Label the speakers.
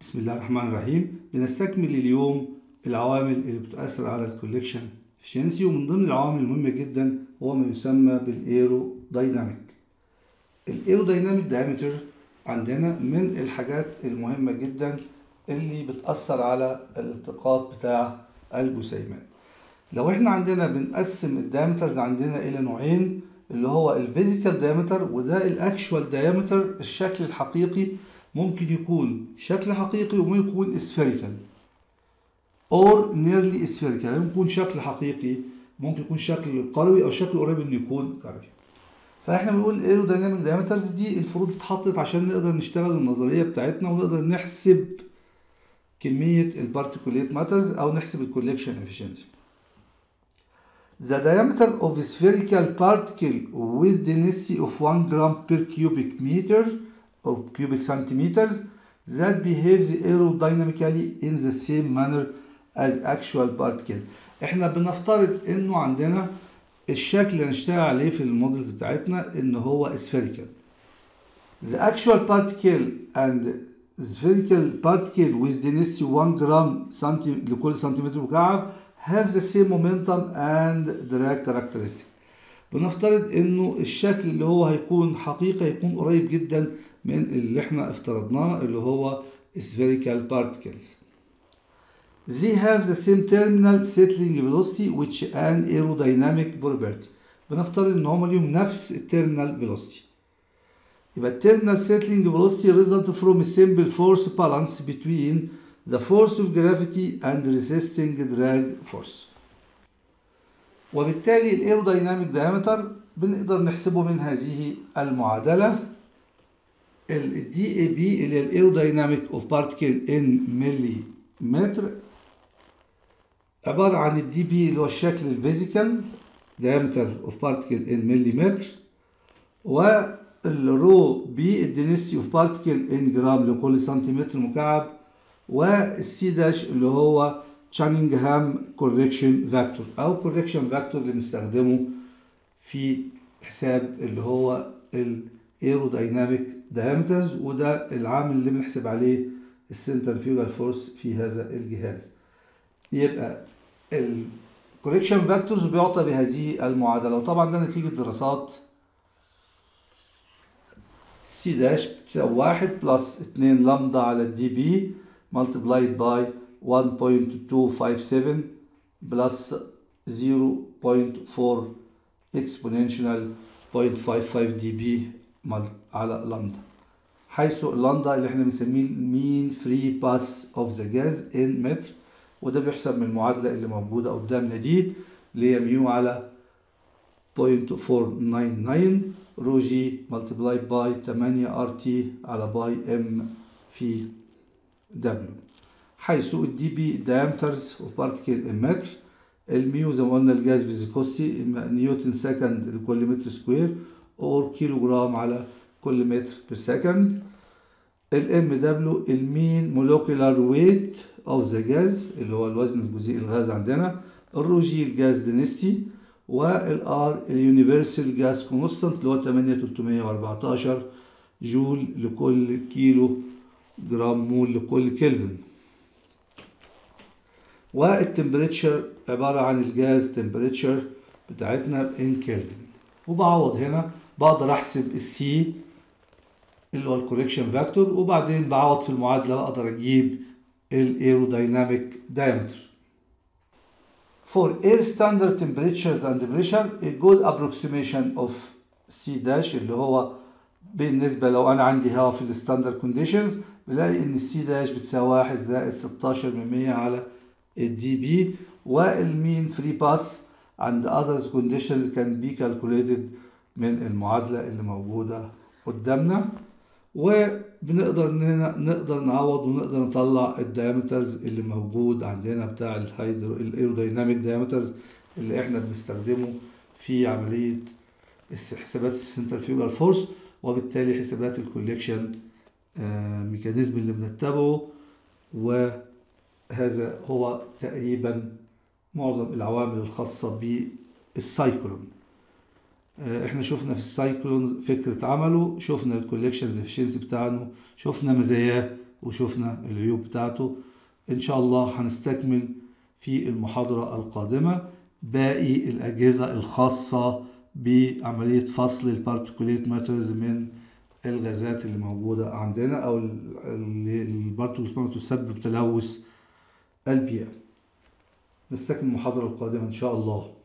Speaker 1: بسم الله الرحمن الرحيم بنستكمل اليوم العوامل اللي بتؤثر على الكوليكشن efficiency ومن ضمن العوامل المهمة جدا هو ما يسمى بالايرو دايناميك الايرو دايناميك دايمتر عندنا من الحاجات المهمة جدا اللي بتأثر على الالتقاط بتاع الجسيمات لو احنا عندنا بنقسم الدايمترز عندنا الى نوعين اللي هو الفيزيكال دايمتر وده الاكشوال دايمتر الشكل الحقيقي ممكن يكون شكل حقيقي وممكن يكون spherical or nearly spherical يعني ممكن يكون شكل حقيقي ممكن يكون شكل قروي او شكل قريب انه يكون قروي فاحنا بنقول الايرودايناميك دايمترز دي المفروض اتحطت عشان نقدر نشتغل النظريه بتاعتنا ونقدر نحسب كميه البارتيكوليت ماترز او نحسب الكوليكشن efficiency The diameter of a spherical particle with density of 1 gram per cubic meter or cubic centimeters that behaves aerodynamically in the same manner as actual particles. احنا بنفترض انه عندنا الشكل اللي هنشتغل عليه في المودلز بتاعتنا ان هو spherical. The actual particle and spherical particle with density 1 gram سنتي لكل سنتيمتر مكعب have the same momentum and drag characteristic. بنفترض انه الشكل اللي هو هيكون حقيقة هيكون قريب جدا من اللي احنا افترضناه اللي هو spherical particles. They have the same terminal settling velocity which an aerodynamic property. بنفترض ان هما ليهم نفس التيرمينال velocity. يبقى التيرمينال settling velocity result from a simple force balance between the force of gravity and resisting drag force. وبالتالي الايرودايناميك دايمتر بنقدر نحسبه من هذه المعادلة الدي اي بي اللي هي الايرودايناميك اوف بارتكل ان ملي متر عبارة عن الدي بي اللي هو الشكل الفيزيكال diameter اوف بارتكل ان ملي متر والرو بي الدنسيتي اوف بارتكل ان جرام لكل سنتيمتر مكعب والسي داش اللي هو تشانينغهام كوركشن فاكتور او كوركشن فاكتور اللي بنستخدمه في حساب اللي هو الايرودايناميك دايمترز وده العامل اللي بنحسب عليه السنترفيوجال فورس في هذا الجهاز يبقى الكوركشن فاكتورز بيعطى بهذه المعادله وطبعا ده نتيجه دراسات سي داش بتساوي 1 بلس 2 لامدا على الدي بي multiplied by 1.257 plus 0.4 exponential 0.55 dB على لامدا حيث اللامدا اللي احنا بنسميه المين فري باس اوف ذا جاز ان متر وده بيحسب من المعادلة اللي موجودة قدامنا دي اللي هي ميو على 0.499 رو جي ملتبلاي باي 8 ار تي على باي ام في دبليو حيث الدي بي diameters اوف بارتيكل ان متر الميو زي ما قلنا الجاز فيزيكوستي نيوتن سكند لكل متر سكوير اور كيلو جرام على كل متر بير سكند الام دبليو المين مولوكيولار ويت اوف ذا جاز اللي هو الوزن الجزيئي الغاز عندنا الرو جي الجاز دينستي والار اليونيفرسال جاز كونستانت اللي هو 8314 جول لكل كيلو جرام مول لكل كلفن والتمبريتشر عبارة عن الجاز تمبريتشر بتاعتنا ان كلفن وبعوض هنا بقدر احسب السي اللي هو الكوريكشن فاكتور وبعدين بعوض في المعادلة بقدر اجيب الايرودايناميك diameter For air standard temperatures and pressure a good approximation of C dash اللي هو بالنسبة لو أنا عندي هواء في الستاندرد كونديشنز بلاقي إن السي داش بتساوي واحد زائد 16 من 100 على الدي بي والمين فري باس عند others conditions can be calculated من المعادلة اللي موجودة قدامنا وبنقدر نقدر نعوض ونقدر نطلع الدايمترز اللي موجود عندنا بتاع الهيدرو الايرودايناميك دايمترز اللي احنا بنستخدمه في عملية حسابات السنترفيوجال فورس وبالتالي حسابات الكوليكشن ميكانيزم اللي بنتبعه وهذا هو تقريبا معظم العوامل الخاصة بالسايكلون احنا شفنا في السايكلون فكرة عمله شفنا الكوليكشنز افشنسي بتاعه شفنا مزاياه وشفنا العيوب بتاعته إن شاء الله هنستكمل في المحاضرة القادمة باقي الأجهزة الخاصة بعملية فصل البارتيكوليت ماترز من الغازات اللي موجودة عندنا أو اللي البارتيكوليت تسبب تلوث البيئة نستكمل المحاضرة القادمة إن شاء الله